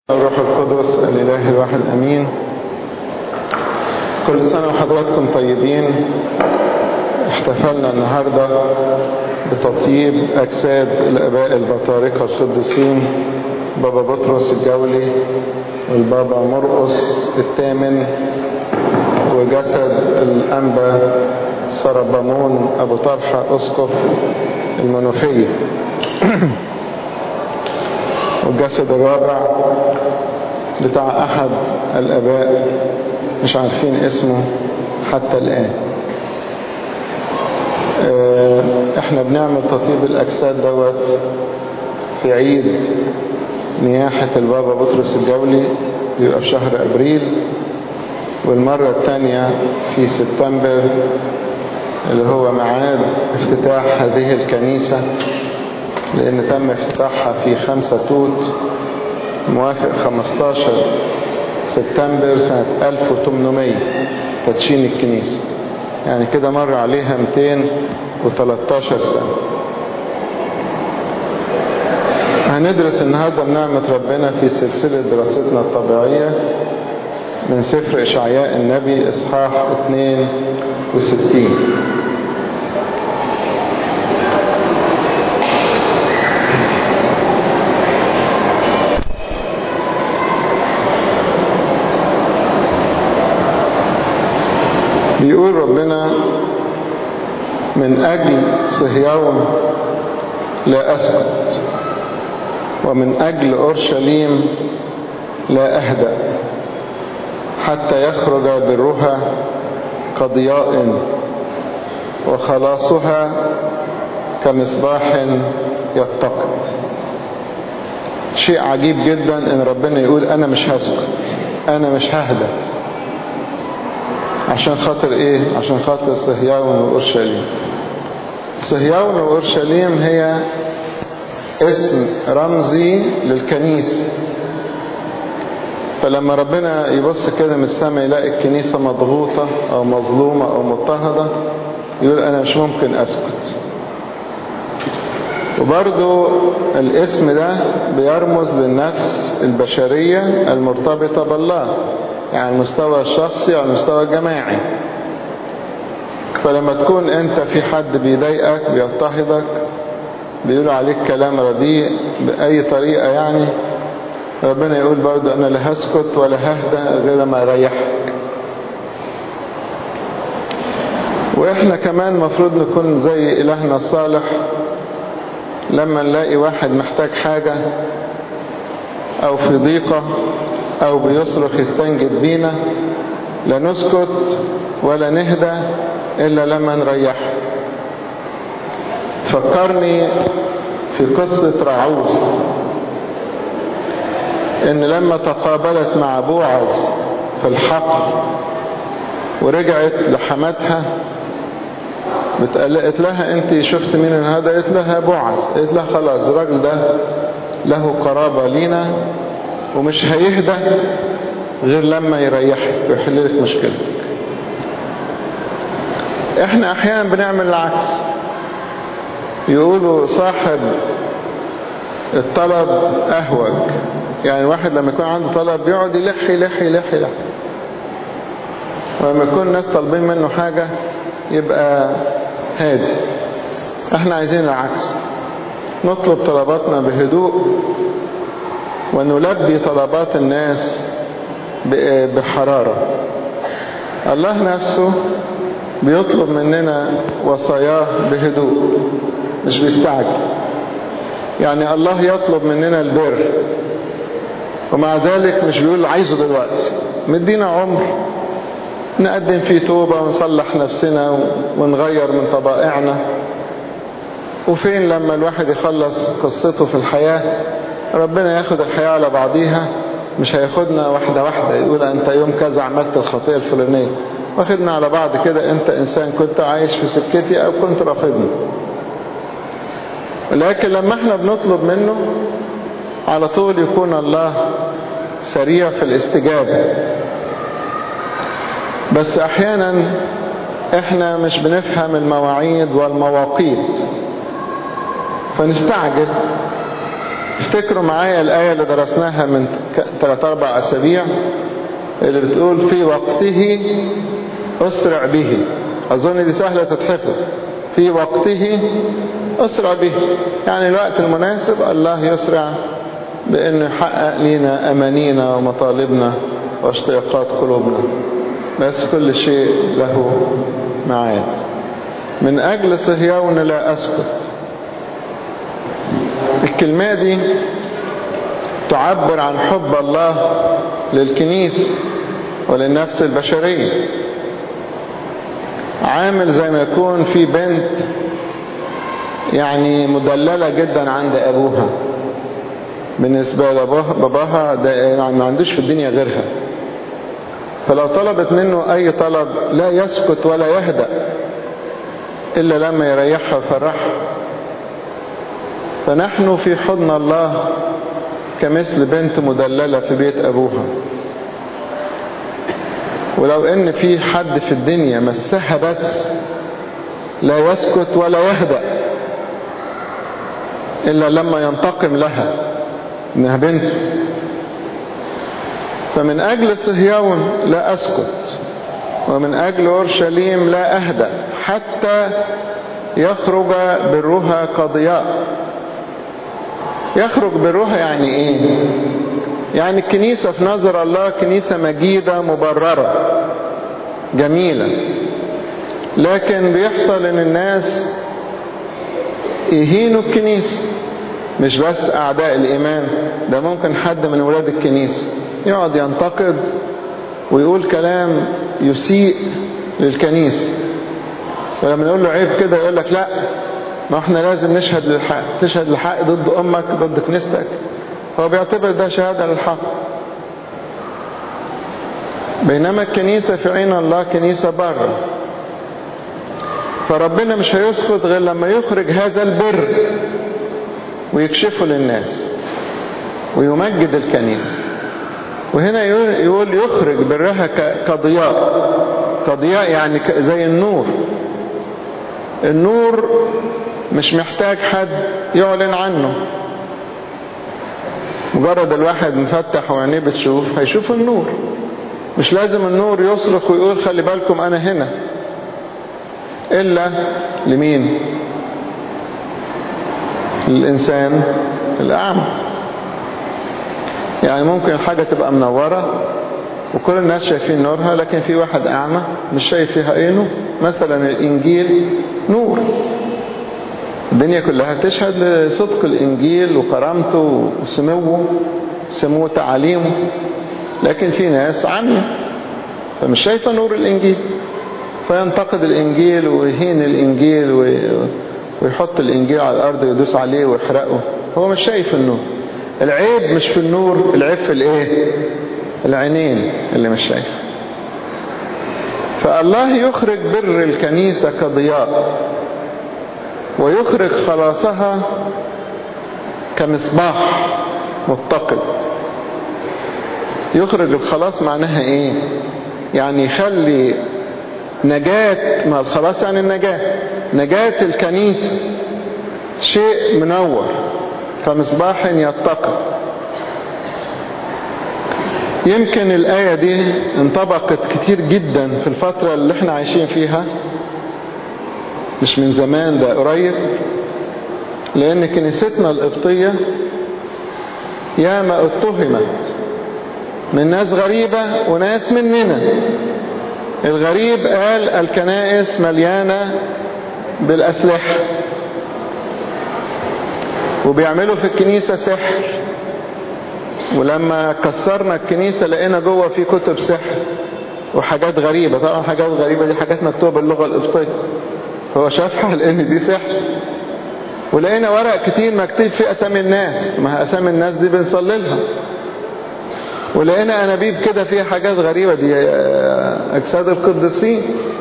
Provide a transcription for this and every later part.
الروح القدس الإله الواحد أمين كل سنة وحضراتكم طيبين احتفلنا النهاردة بتطييب أجساد الآباء البطاركة القديسين بابا بطرس الجولي والبابا مرقس الثامن وجسد الأنبا سربامون أبو طلحة أسقف المنوفية والجسد الرابع بتاع أحد الآباء مش عارفين اسمه حتى الآن احنا بنعمل تطيب الأجساد دوت في عيد نياحة البابا بطرس الجولي بيبقى في شهر أبريل والمرة الثانية في سبتمبر اللي هو ميعاد افتتاح هذه الكنيسة لأن تم افتتاحها في خمسة توت موافق 15 سبتمبر سنة 1800 تدشين الكنيسة يعني كده مر عليها 213 سنة هندرس النهاردة بنعمة ربنا في سلسلة دراستنا الطبيعية من سفر إشعياء النبي إصحاح 62 بيقول ربنا من أجل صهيون لا أسكت ومن أجل أورشليم لا أهدأ حتى يخرج برها كضياء وخلاصها كمصباح يتقد شيء عجيب جدا ان ربنا يقول انا مش هسكت انا مش ههدأ عشان خاطر ايه عشان خاطر صهيون واورشليم صهيون واورشليم هي اسم رمزي للكنيسة فلما ربنا يبص كده من السماء يلاقي الكنيسة مضغوطة او مظلومة او مضطهدة يقول انا مش ممكن اسكت وبرضو الاسم ده بيرمز للنفس البشرية المرتبطة بالله يعني على المستوى الشخصي وعلى المستوى الجماعي فلما تكون انت في حد بيضايقك بيضطهدك بيقول عليك كلام رديء بأي طريقة يعني ربنا يقول برضو انا لا هسكت ولا ههدى غير ما اريحك واحنا كمان مفروض نكون زي الهنا الصالح لما نلاقي واحد محتاج حاجة او في ضيقة او بيصرخ يستنجد بينا لا نسكت ولا نهدى الا لما نريحه فكرني في قصة رعوس ان لما تقابلت مع بوعز في الحقل ورجعت لحماتها قالت لها انت شفت مين هذا قالت لها بوعز قالت لها خلاص الراجل ده له قرابة لينا ومش هيهدى غير لما يريحك ويحل لك مشكلتك احنا احيانا بنعمل العكس يقولوا صاحب الطلب اهوج يعني الواحد لما يكون عنده طلب بيقعد يلح يلح يلح يلح ولما يكون الناس طالبين منه حاجة يبقى هادي احنا عايزين العكس نطلب طلباتنا بهدوء ونلبي طلبات الناس بحرارة الله نفسه بيطلب مننا وصاياه بهدوء مش بيستعجل يعني الله يطلب مننا البر ومع ذلك مش بيقول عايزه دلوقتي مدينا عمر نقدم فيه توبة ونصلح نفسنا ونغير من طبائعنا وفين لما الواحد يخلص قصته في الحياة ربنا ياخد الحياة على بعضيها مش هياخدنا واحدة واحدة يقول انت يوم كذا عملت الخطيئة الفلانية واخدنا على بعض كده انت انسان كنت عايش في سكتي او كنت رافضني لكن لما احنا بنطلب منه على طول يكون الله سريع في الاستجابة بس احيانا احنا مش بنفهم المواعيد والمواقيت فنستعجل افتكروا معايا الآية اللي درسناها من 3-4 أسابيع اللي بتقول في وقته أسرع به أظن دي سهلة تتحفظ في وقته أسرع به يعني الوقت المناسب الله يسرع بأنه يحقق لنا أمانينا ومطالبنا واشتياقات قلوبنا بس كل شيء له معاد من أجل صهيون لا أسكت الكلمة دي تعبر عن حب الله للكنيسة وللنفس البشرية عامل زي ما يكون في بنت يعني مدللة جدا عند أبوها بالنسبة لباباها ده يعني ما عندوش في الدنيا غيرها فلو طلبت منه أي طلب لا يسكت ولا يهدأ إلا لما يريحها ويفرحها فنحن في حضن الله كمثل بنت مدللة في بيت أبوها ولو ان في حد في الدنيا مسها بس لا يسكت ولا يهدأ إلا لما ينتقم لها إنها بنته فمن أجل صهيون لا أسكت ومن أجل أورشليم لا أهدأ حتى يخرج برها كضياء يخرج برها يعني إيه يعني الكنيسة في نظر الله كنيسة مجيدة مبررة جميلة لكن بيحصل ان الناس يهينوا الكنيسة مش بس اعداء الايمان ده ممكن حد من ولاد الكنيسة يقعد ينتقد ويقول كلام يسيء للكنيسة ولما نقول له عيب كده يقول لك لا ما احنا لازم نشهد للحق تشهد للحق ضد امك ضد كنيستك هو بيعتبر ده شهادة للحق بينما الكنيسة في عين الله كنيسة بره فربنا مش هيسقط غير لما يخرج هذا البر ويكشفه للناس ويمجد الكنيسة وهنا يقول يخرج برها كضياء كضياء يعني زي النور النور مش محتاج حد يعلن عنه مجرد الواحد مفتح وعينيه بتشوف هيشوف النور مش لازم النور يصرخ ويقول خلي بالكم انا هنا الا لمين للانسان الاعمى يعني ممكن الحاجة تبقى منورة وكل الناس شايفين نورها لكن في واحد اعمى مش شايف فيها ايه نور مثلا الانجيل نور الدنيا كلها تشهد لصدق الإنجيل وكرامته وسموه سموه تعاليمه لكن في ناس عمية فمش شايفة نور الإنجيل فينتقد الإنجيل ويهين الإنجيل ويحط الإنجيل على الأرض ويدوس عليه ويحرقه هو مش شايف النور العيب مش في النور العيب في الإيه العينين اللي مش شايف فالله يخرج بر الكنيسة كضياء ويخرج خلاصها كمصباح متقد يخرج الخلاص معناها ايه يعني يخلي نجاة ما الخلاص يعني النجاة نجاة الكنيسة شيء منور كمصباح يتقد يمكن الآية دي انطبقت كتير جدا في الفترة اللي احنا عايشين فيها مش من زمان ده قريب لأن كنيستنا القبطية ياما اتهمت من ناس غريبة وناس مننا الغريب قال الكنائس مليانة بالأسلحة وبيعملوا في الكنيسة سحر ولما كسرنا الكنيسة لقينا جوه في كتب سحر وحاجات غريبة طبعا حاجات غريبة دي حاجات مكتوبة باللغة القبطية فهو شافها لان دي سحر ولقينا ورق كتير مكتوب فيه اسامي الناس ما اسامي الناس دي بنصلي لها ولقينا انابيب كده فيها حاجات غريبة دي اجساد القديسين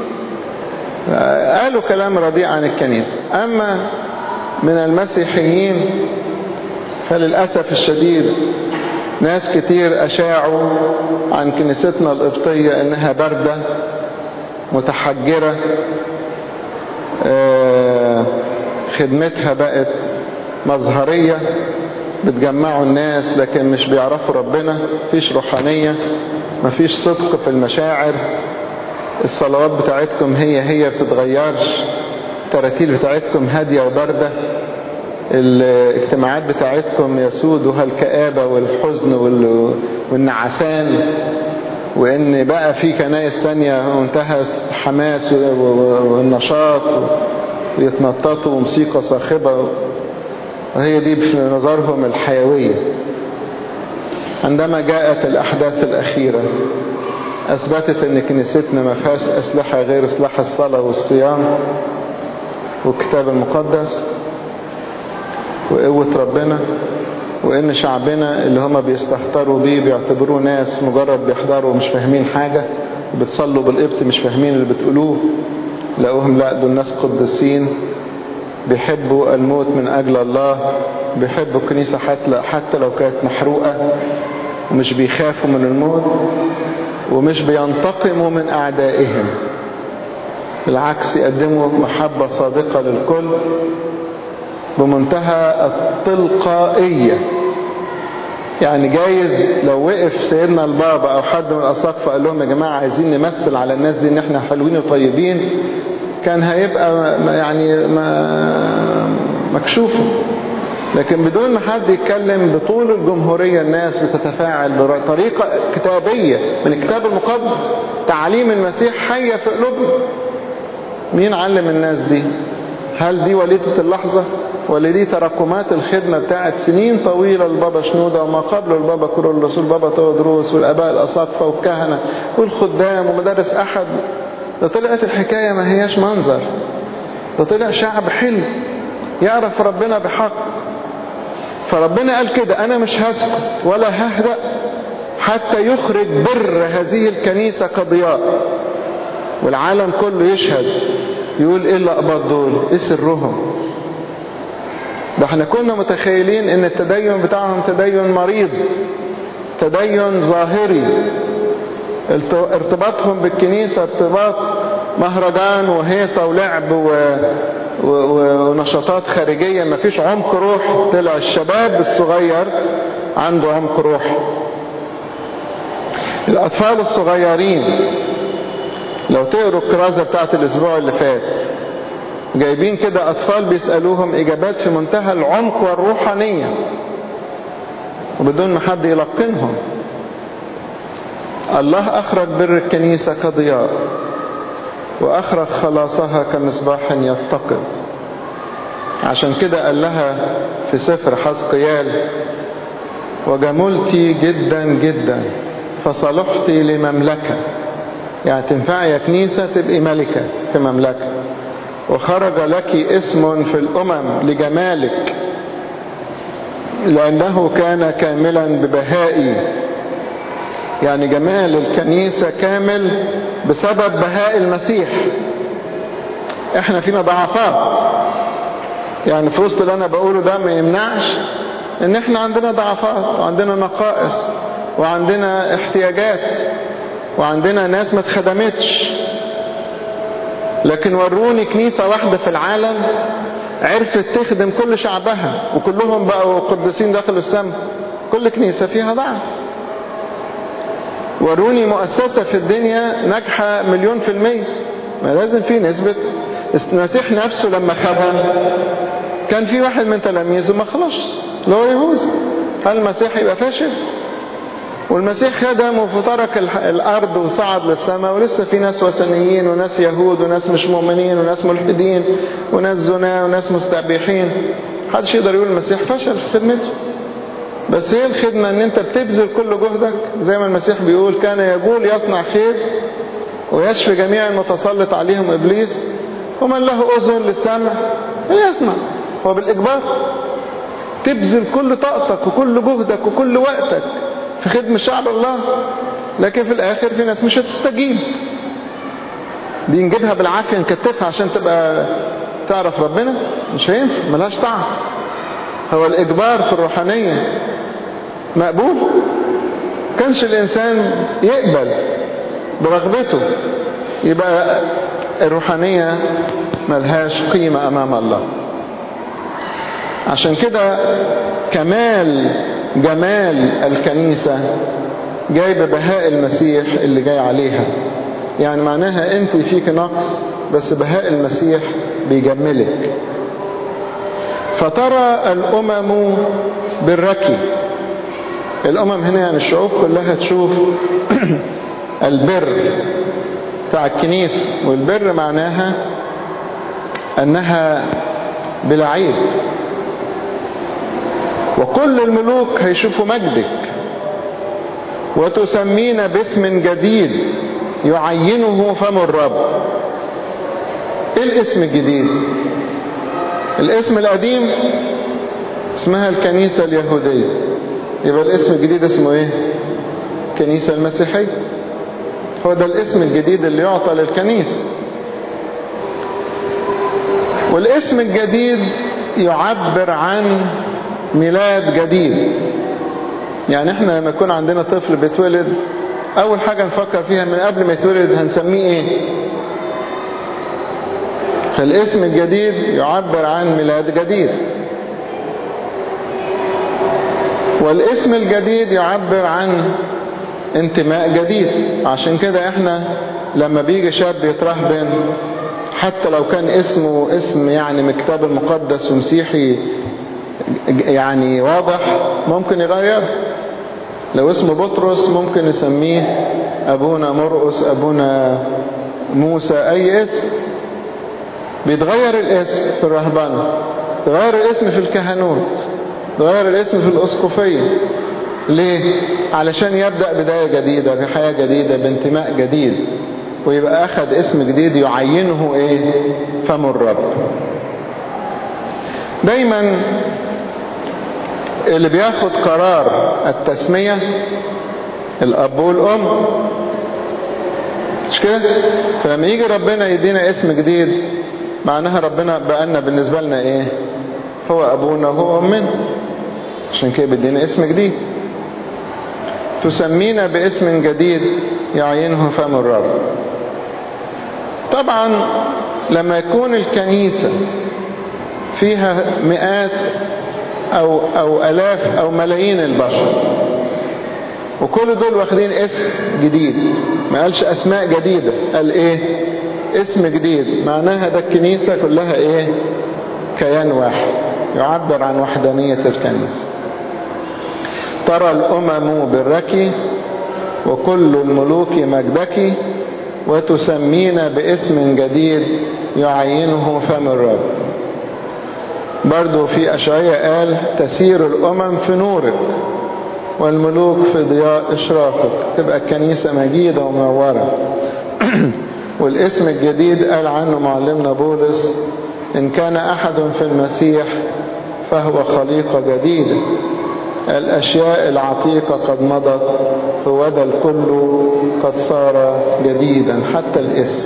قالوا كلام رديء عن الكنيسة اما من المسيحيين فللأسف الشديد ناس كتير أشاعوا عن كنيستنا القبطية إنها باردة متحجرة خدمتها بقت مظهرية بتجمعوا الناس لكن مش بيعرفوا ربنا مفيش روحانية مفيش صدق في المشاعر الصلوات بتاعتكم هي هي بتتغيرش التراتيل بتاعتكم هادية وباردة الاجتماعات بتاعتكم يسودها الكآبة والحزن والنعسان وان بقى في كنائس تانية منتهى الحماس والنشاط ويتنططوا وموسيقى صاخبة وهي دي في نظرهم الحيوية عندما جاءت الأحداث الأخيرة أثبتت أن كنيستنا ما فيهاش أسلحة غير سلاح الصلاة والصيام والكتاب المقدس وقوة ربنا وإن شعبنا اللي هما بيستهتروا بيه بيعتبروه ناس مجرد بيحضروا مش فاهمين حاجة بتصلوا بالقبط مش فاهمين اللي بتقولوه لقوهم لا دول ناس قدسين بيحبوا الموت من أجل الله بيحبوا الكنيسة حتى, حتى لو كانت محروقة ومش بيخافوا من الموت ومش بينتقموا من أعدائهم بالعكس يقدموا محبة صادقة للكل بمنتهى التلقائية يعني جايز لو وقف سيدنا البابا او حد من الاساقفه قال لهم يا جماعه عايزين نمثل على الناس دي ان احنا حلوين وطيبين كان هيبقى يعني ما مكشوفه لكن بدون ما حد يتكلم بطول الجمهورية الناس بتتفاعل بطريقة كتابية من الكتاب المقدس تعليم المسيح حية في قلوبنا مين علم الناس دي هل دي وليدة اللحظة ولا دي تراكمات الخدمة بتاعت سنين طويلة البابا شنودة وما قبل البابا كورولوس والبابا تودروس والآباء الأساقفة والكهنة والخدام ومدارس أحد ده طلعت الحكاية ما هياش منظر ده طلع شعب حلو يعرف ربنا بحق فربنا قال كده أنا مش هسكت ولا ههدأ حتى يخرج بر هذه الكنيسة كضياء والعالم كله يشهد يقول ايه الأقباط دول ايه سرهم ده احنا كنا متخيلين ان التدين بتاعهم تدين مريض تدين ظاهري ارتباطهم بالكنيسة ارتباط مهرجان وهيصة ولعب و... و... ونشاطات خارجية مفيش عمق روح طلع الشباب الصغير عنده عمق روح الأطفال الصغيرين لو تقروا الكرازة بتاعت الأسبوع اللي فات جايبين كده أطفال بيسألوهم إجابات في منتهى العمق والروحانية وبدون ما حد يلقنهم الله أخرج بر الكنيسة كضياء وأخرج خلاصها كمصباح يتقد عشان كده قال لها في سفر حزقيال وجملتي جدا جدا فصلحتي لمملكة يعني تنفعي يا كنيسة تبقي ملكة في مملكة وخرج لك اسم في الأمم لجمالك لأنه كان كاملا ببهائي يعني جمال الكنيسة كامل بسبب بهاء المسيح احنا فينا ضعفات يعني في وسط اللي انا بقوله ده ما يمنعش ان احنا عندنا ضعفات وعندنا نقائص وعندنا احتياجات وعندنا ناس ما اتخدمتش لكن وروني كنيسة واحدة في العالم عرفت تخدم كل شعبها وكلهم بقوا قدسين داخل السماء كل كنيسة فيها ضعف وروني مؤسسة في الدنيا ناجحة مليون في المية ما لازم في نسبة المسيح نفسه لما خدم كان في واحد من تلاميذه ما خلصش اللي هو يهوذا هل المسيح يبقى فاشل والمسيح خدم وترك الأرض وصعد للسماء ولسه في ناس وثنيين وناس يهود وناس مش مؤمنين وناس ملحدين وناس زنا وناس مستبيحين محدش يقدر يقول المسيح فشل في خدمته بس هي الخدمة ان انت بتبذل كل جهدك زي ما المسيح بيقول كان يقول يصنع خير ويشفي جميع المتسلط عليهم ابليس ومن له اذن للسمع يسمع هو بالاجبار تبذل كل طاقتك وكل جهدك وكل وقتك في خدمة شعب الله لكن في الاخر في ناس مش هتستجيب دي نجيبها بالعافية نكتفها عشان تبقى تعرف ربنا مش هينفع ملهاش طعم هو الإجبار في الروحانية مقبول كانش الإنسان يقبل برغبته يبقى الروحانية ملهاش قيمة أمام الله عشان كده كمال جمال الكنيسة جاي ببهاء المسيح اللي جاي عليها يعني معناها انت فيك نقص بس بهاء المسيح بيجملك فترى الأمم بالركي الأمم هنا يعني الشعوب كلها تشوف البر بتاع الكنيسة والبر معناها أنها بلا عيب وكل الملوك هيشوفوا مجدك وتسمين باسم جديد يعينه فم الرب ايه الاسم الجديد الاسم القديم اسمها الكنيسة اليهودية يبقى الاسم الجديد اسمه ايه الكنيسة المسيحية هو ده الاسم الجديد اللي يعطى للكنيسة والاسم الجديد يعبر عن ميلاد جديد يعني احنا لما يكون عندنا طفل بيتولد اول حاجة نفكر فيها من قبل ما يتولد هنسميه ايه فالاسم الجديد يعبر عن ميلاد جديد والاسم الجديد يعبر عن انتماء جديد عشان كده احنا لما بيجي شاب يترهبن حتى لو كان اسمه اسم يعني من الكتاب المقدس ومسيحي يعني واضح ممكن يغير لو اسمه بطرس ممكن نسميه ابونا مرقس ابونا موسى اي اسم بيتغير الاسم في الرهبنة تغير الاسم في الكهنوت تغير الاسم في الاسقفية ليه علشان يبدأ بداية جديدة في حياة جديدة بانتماء جديد ويبقى اخد اسم جديد يعينه ايه فم الرب دايما اللي بياخد قرار التسمية الاب والام مش كده فلما يجي ربنا يدينا اسم جديد معناها ربنا بقالنا بالنسبة لنا ايه هو ابونا وهو امنا عشان كده بيدينا اسم جديد تسمينا باسم جديد يعينه فم الرب طبعا لما يكون الكنيسة فيها مئات او او الاف او ملايين البشر وكل دول واخدين اسم جديد ما قالش اسماء جديدة قال ايه اسم جديد معناها ده الكنيسة كلها ايه كيان واحد يعبر عن وحدانية الكنيسة ترى الامم بالركي وكل الملوك مجدك وتسمين باسم جديد يعينه فم الرب برضو في أشعية قال تسير الأمم في نورك والملوك في ضياء إشراقك تبقى الكنيسة مجيدة ومنورة والاسم الجديد قال عنه معلمنا بولس إن كان أحد في المسيح فهو خليقة جديدة الأشياء العتيقة قد مضت وذا الكل قد صار جديدا حتى الاسم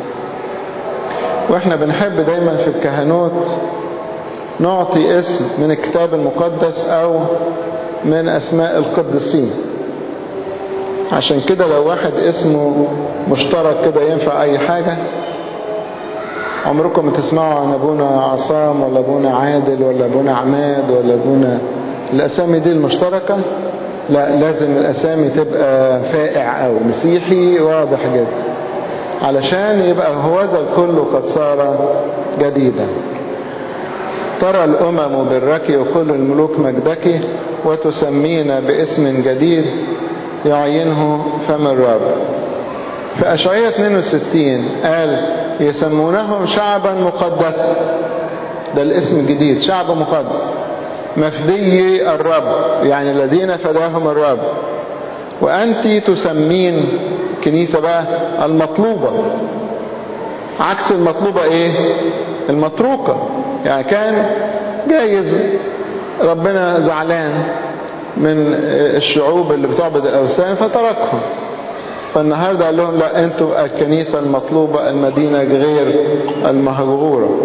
واحنا بنحب دايما في الكهنوت نعطي اسم من الكتاب المقدس او من اسماء القديسين عشان كده لو واحد اسمه مشترك كده ينفع اي حاجة عمركم تسمعوا عن ابونا عصام ولا ابونا عادل ولا ابونا عماد ولا ابونا الاسامي دي المشتركة لا لازم الاسامي تبقى فائع او مسيحي واضح جدا علشان يبقى هوذا الكل قد صار جديدا ترى الأمم بالركي وكل الملوك مجدك وتسمين باسم جديد يعينه فم الرب في أشعية 62 قال يسمونهم شعبا مقدسا ده الاسم الجديد شعب مقدس مفدي الرب يعني الذين فداهم الرب وأنت تسمين كنيسة بقى المطلوبة عكس المطلوبة ايه المتروكة يعني كان جايز ربنا زعلان من الشعوب اللي بتعبد الأوثان فتركهم فالنهاردة قال لهم لا انتوا الكنيسة المطلوبة المدينة غير المهجورة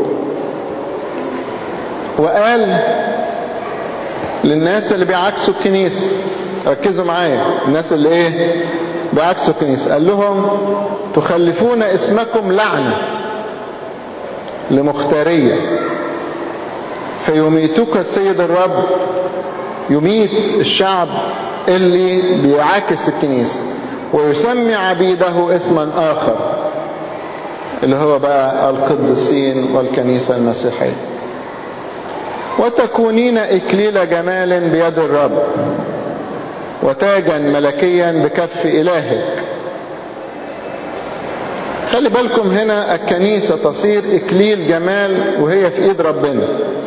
وقال للناس اللي بيعكسوا الكنيسة ركزوا معايا الناس اللي ايه بيعكسوا الكنيسة قال لهم تخلفون اسمكم لعنة لمختارية فيميتك السيد الرب يميت الشعب اللي بيعاكس الكنيسة ويسمي عبيده اسما آخر اللي هو بقى القديسين والكنيسة المسيحية وتكونين إكليل جمال بيد الرب وتاجا ملكيا بكف إلهك خلي بالكم هنا الكنيسة تصير إكليل جمال وهي في إيد ربنا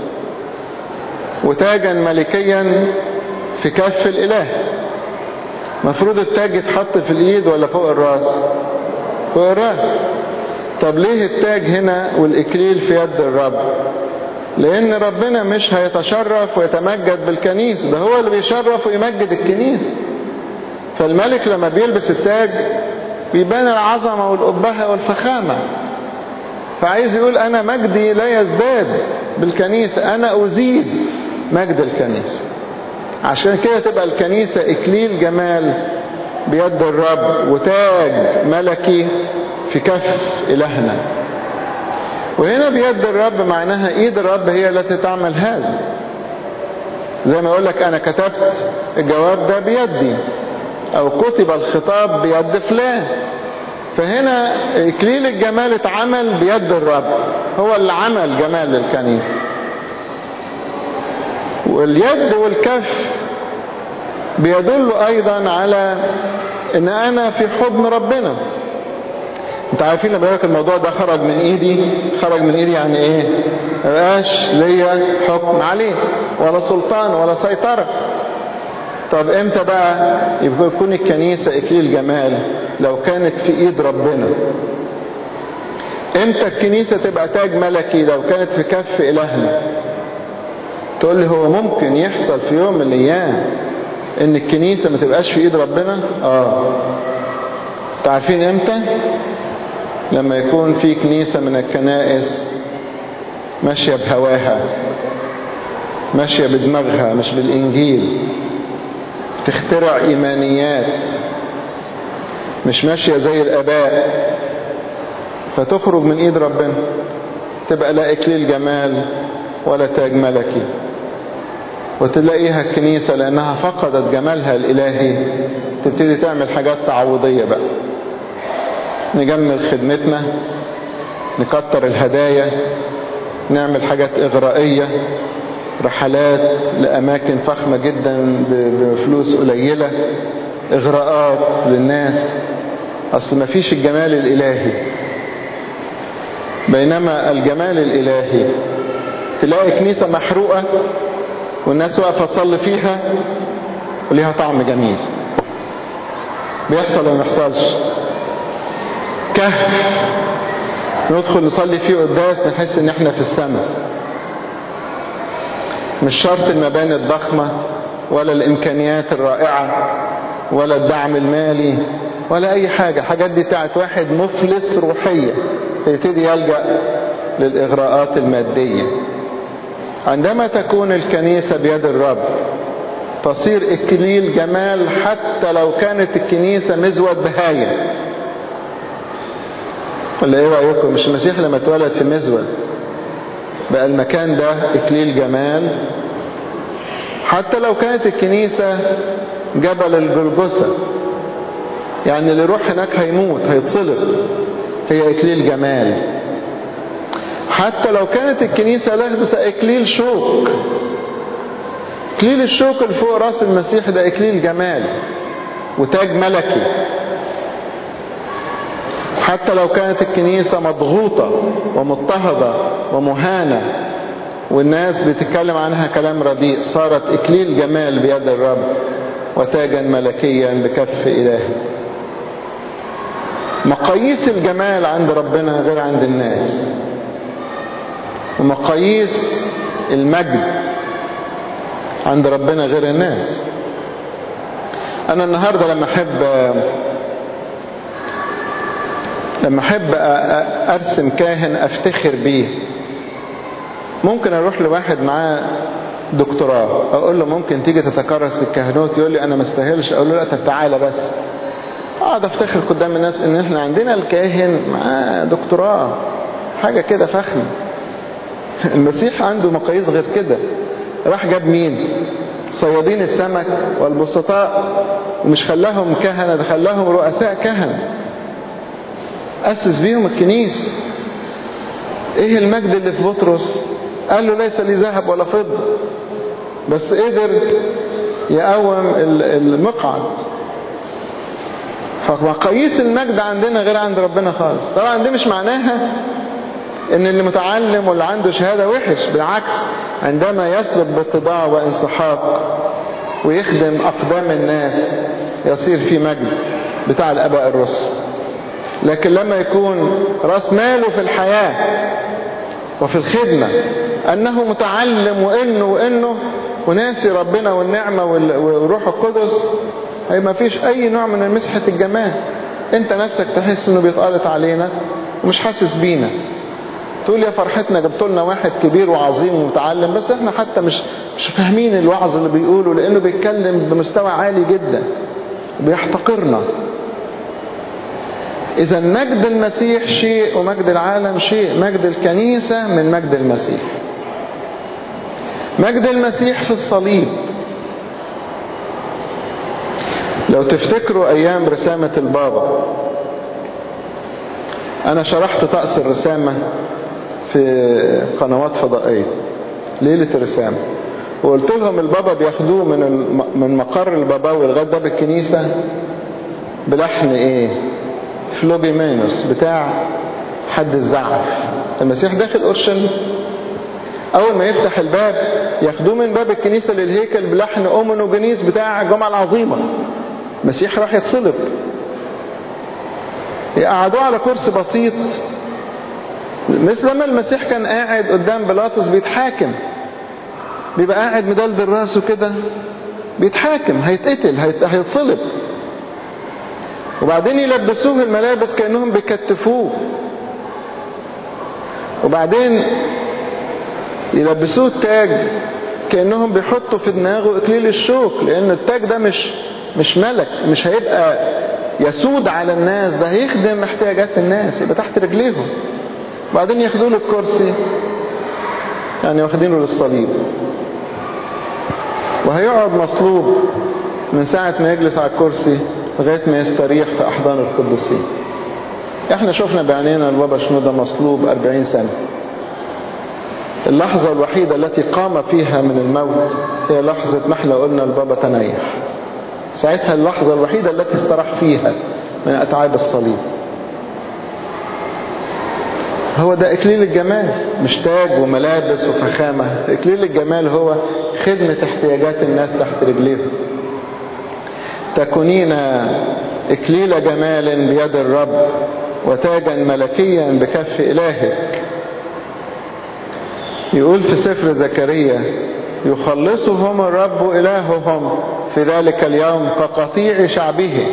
وتاجا ملكيا في كف الإله مفروض التاج يتحط في الإيد ولا فوق الراس فوق الراس طب ليه التاج هنا والإكليل في يد الرب لأن ربنا مش هيتشرف ويتمجد بالكنيسة ده هو اللي بيشرف ويمجد الكنيسة فالملك لما بيلبس التاج بيبان العظمة والأبهة والفخامة فعايز يقول أنا مجدي لا يزداد بالكنيسة أنا أزيد مجد الكنيسة عشان كده تبقى الكنيسة إكليل جمال بيد الرب وتاج ملكي في كف إلهنا وهنا بيد الرب معناها ايد الرب هي التي تعمل هذا زي ما يقول لك انا كتبت الجواب ده بيدي او كتب الخطاب بيد فلان فهنا اكليل الجمال اتعمل بيد الرب هو اللي عمل جمال للكنيسة واليد والكف بيدل ايضا على ان انا في حضن ربنا انت عارفين لما يقولك الموضوع ده خرج من ايدي خرج من ايدي يعني ايه مبقاش ليا حكم عليه ولا سلطان ولا سيطرة طب امتى بقى يبقى يكون الكنيسة اكليل جمال لو كانت في ايد ربنا امتى الكنيسة تبقى تاج ملكي لو كانت في كف الهنا تقول لي هو ممكن يحصل في يوم من الايام ان الكنيسة ما تبقاش في ايد ربنا اه تعرفين امتى لما يكون في كنيسة من الكنائس ماشية بهواها ماشية بدماغها مش بالإنجيل تخترع إيمانيات مش ماشية زي الآباء فتخرج من إيد ربنا تبقى لا إكليل جمال ولا تاج ملكي وتلاقيها الكنيسة لأنها فقدت جمالها الإلهي تبتدي تعمل حاجات تعوضية بقى نجمل خدمتنا نكتر الهدايا نعمل حاجات إغرائية رحلات لأماكن فخمة جدا بفلوس قليلة إغراءات للناس أصل ما فيش الجمال الإلهي بينما الجمال الإلهي تلاقي كنيسة محروقة والناس واقفة تصلي فيها وليها طعم جميل بيحصل ولا ما يحصلش كهف ندخل نصلي فيه قداس نحس ان احنا في السماء مش شرط المباني الضخمة ولا الامكانيات الرائعة ولا الدعم المالي ولا اي حاجة الحاجات دي بتاعت واحد مفلس روحية يبتدي يلجأ للاغراءات المادية عندما تكون الكنيسة بيد الرب تصير اكليل جمال حتى لو كانت الكنيسة مزود بهاية ولا ايه رأيكم مش المسيح لما اتولد في مزود بقى المكان ده اكليل جمال حتى لو كانت الكنيسة جبل الجلجسة يعني اللي يروح هناك هيموت هيتصلب هي اكليل جمال حتى لو كانت الكنيسة لابسة اكليل شوك اكليل الشوك اللي فوق راس المسيح ده اكليل جمال وتاج ملكي حتى لو كانت الكنيسة مضغوطة ومضطهدة ومهانة والناس بتتكلم عنها كلام رديء صارت اكليل جمال بيد الرب وتاجا ملكيا بكف الهي مقاييس الجمال عند ربنا غير عند الناس ومقاييس المجد عند ربنا غير الناس انا النهاردة لما احب لما احب ارسم كاهن افتخر بيه ممكن اروح لواحد معاه دكتوراه اقول له ممكن تيجي تتكرس الكهنوت يقول لي انا ما استاهلش اقول له لا طب تعالى بس اقعد افتخر قدام الناس ان احنا عندنا الكاهن معاه دكتوراه حاجه كده فخمه المسيح عنده مقاييس غير كده راح جاب مين صيادين السمك والبسطاء ومش خلاهم كهنة ده خلاهم رؤساء كهنة أسس بيهم الكنيسة ايه المجد اللي في بطرس قال له ليس لي ذهب ولا فضة بس قدر يقوم المقعد فمقاييس المجد عندنا غير عند ربنا خالص طبعا دي مش معناها ان اللي متعلم واللي عنده شهادة وحش بالعكس عندما يسلك باتضاع وانسحاق ويخدم اقدام الناس يصير في مجد بتاع الاباء الرسل لكن لما يكون راس ماله في الحياة وفي الخدمة انه متعلم وانه وانه وناسي ربنا والنعمة والروح القدس هي ما فيش اي نوع من مسحة الجمال انت نفسك تحس انه بيتقالط علينا ومش حاسس بينا تقول يا فرحتنا جبت لنا واحد كبير وعظيم ومتعلم بس احنا حتى مش مش فاهمين الوعظ اللي بيقوله لانه بيتكلم بمستوى عالي جدا بيحتقرنا اذا مجد المسيح شيء ومجد العالم شيء مجد الكنيسة من مجد المسيح مجد المسيح في الصليب لو تفتكروا ايام رسامة البابا انا شرحت طقس الرسامة في قنوات فضائية ليلة الرسامة وقلت لهم البابا بياخدوه من من مقر الباباوي لغايه باب الكنيسة بلحن ايه فلوبيمانوس بتاع حد الزعف المسيح داخل اورشليم اول ما يفتح الباب ياخدوه من باب الكنيسة للهيكل بلحن اومونوجينيس بتاع الجمعة العظيمة المسيح راح يتصلب يقعدوه على كرسي بسيط مثل ما المسيح كان قاعد قدام بيلاطس بيتحاكم بيبقى قاعد مدلدل راسه كده بيتحاكم هيتقتل هيتصلب وبعدين يلبسوه الملابس كأنهم بيكتفوه وبعدين يلبسوه التاج كأنهم بيحطوا في دماغه اكليل الشوك لان التاج ده مش مش ملك مش هيبقى يسود على الناس ده هيخدم احتياجات الناس يبقى تحت رجليهم بعدين ياخدوا له الكرسي يعني واخدينه للصليب وهيقعد مصلوب من ساعة ما يجلس على الكرسي لغاية ما يستريح في أحضان القديسين احنا شفنا بعينينا البابا شنودة مصلوب أربعين سنة اللحظة الوحيدة التي قام فيها من الموت هي لحظة ما احنا قلنا البابا تنيح ساعتها اللحظة الوحيدة التي استراح فيها من أتعاب الصليب هو ده إكليل الجمال مش تاج وملابس وفخامة إكليل الجمال هو خدمة احتياجات الناس تحت رجليهم تكونين إكليل جمال بيد الرب وتاجا ملكيا بكف إلهك يقول في سفر زكريا يخلصهم الرب إلههم في ذلك اليوم كقطيع شعبه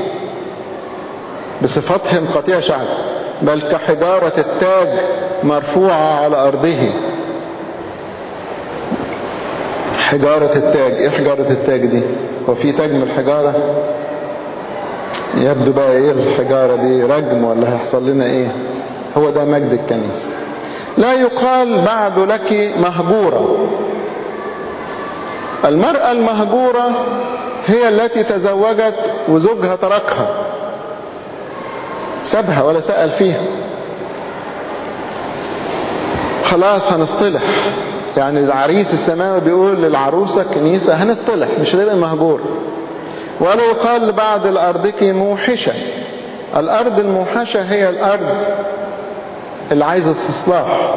بصفتهم قطيع شعب بل كحجارة التاج مرفوعة على أرضه حجارة التاج ايه حجارة التاج دي هو في تاج من الحجارة يبدو بقى ايه الحجارة دي رجم ولا هيحصل لنا ايه هو ده مجد الكنيسة لا يقال بعد لك مهجورة المرأة المهجورة هي التي تزوجت وزوجها تركها سابها ولا سأل فيها خلاص هنصطلح يعني العريس السماوي بيقول للعروسة الكنيسة هنصطلح مش هنبقى مهجور ولا يقال لبعض الأرضك موحشة الأرض الموحشة هي الأرض اللي عايزة إصلاح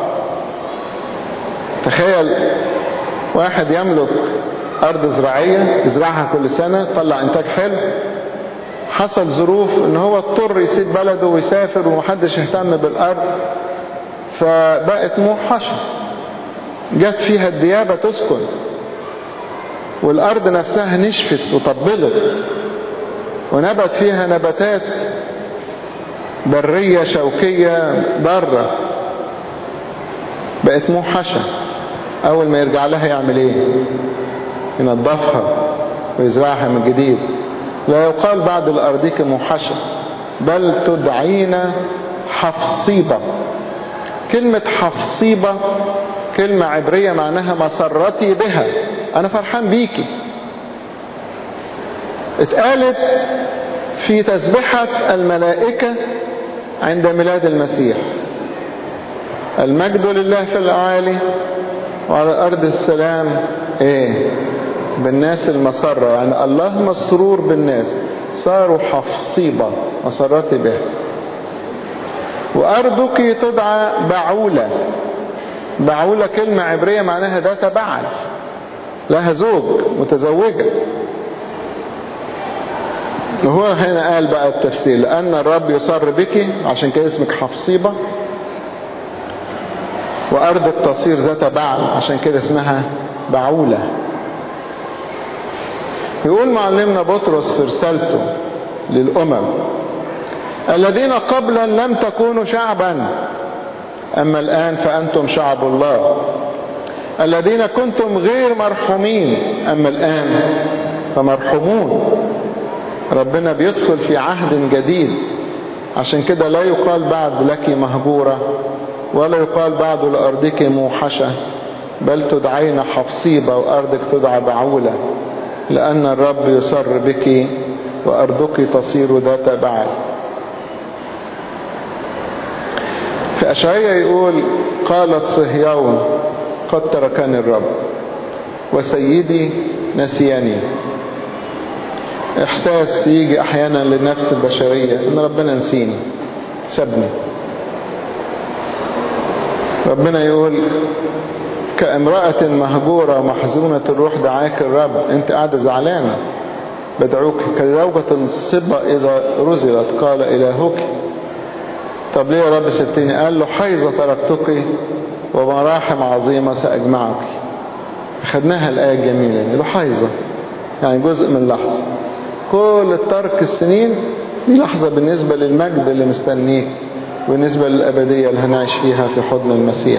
تخيل واحد يملك أرض زراعية يزرعها كل سنة تطلع إنتاج حلو حصل ظروف ان هو اضطر يسيب بلده ويسافر ومحدش يهتم بالارض فبقت موحشة جت فيها الديابة تسكن والارض نفسها نشفت وطبلت ونبت فيها نباتات برية شوكية ضارة بقت موحشة اول ما يرجع لها يعمل ايه ينظفها ويزرعها من جديد لا يقال بعد الأرضيك موحشة بل تدعين حفصيبة كلمة حفصيبة كلمة عبرية معناها مسرتي بها أنا فرحان بيكي اتقالت في تسبحة الملائكة عند ميلاد المسيح المجد لله في الأعالي وعلى أرض السلام إيه بالناس المسرة يعني الله مسرور بالناس صاروا حفصيبة مسرتي به وأرضك تدعى بعولة بعولة كلمة عبرية معناها ذات بعل لها زوج متزوجة وهو هنا قال بقى التفسير لأن الرب يصر بك عشان كده اسمك حفصيبة وأرضك تصير ذات بعل عشان كده اسمها بعولة يقول معلمنا بطرس في رسالته للأمم الذين قبلا لم تكونوا شعبا أما الآن فأنتم شعب الله الذين كنتم غير مرحومين أما الآن فمرحومون ربنا بيدخل في عهد جديد عشان كده لا يقال بعد لك مهجورة ولا يقال بعد لأرضك موحشة بل تدعين حفصيبة وأرضك تدعى بعولة لأن الرب يسر بك وأرضك تصير ذات بعل في أشعية يقول قالت صهيون قد تركني الرب وسيدي نسياني إحساس يجي أحيانا للنفس البشرية إن ربنا نسيني سابني ربنا يقول كامرأة مهجورة محزونة الروح دعاك الرب انت قاعدة زعلانة بدعوك كزوجة الصبة إذا رزلت قال إلهك طب ليه يا رب سبتني قال له حيظة تركتك ومراحم عظيمة سأجمعك خدناها الآية الجميلة دي له حيظة يعني جزء من لحظة كل الترك السنين دي لحظة بالنسبة للمجد اللي مستنيك بالنسبة للأبدية اللي هنعيش فيها في حضن المسيح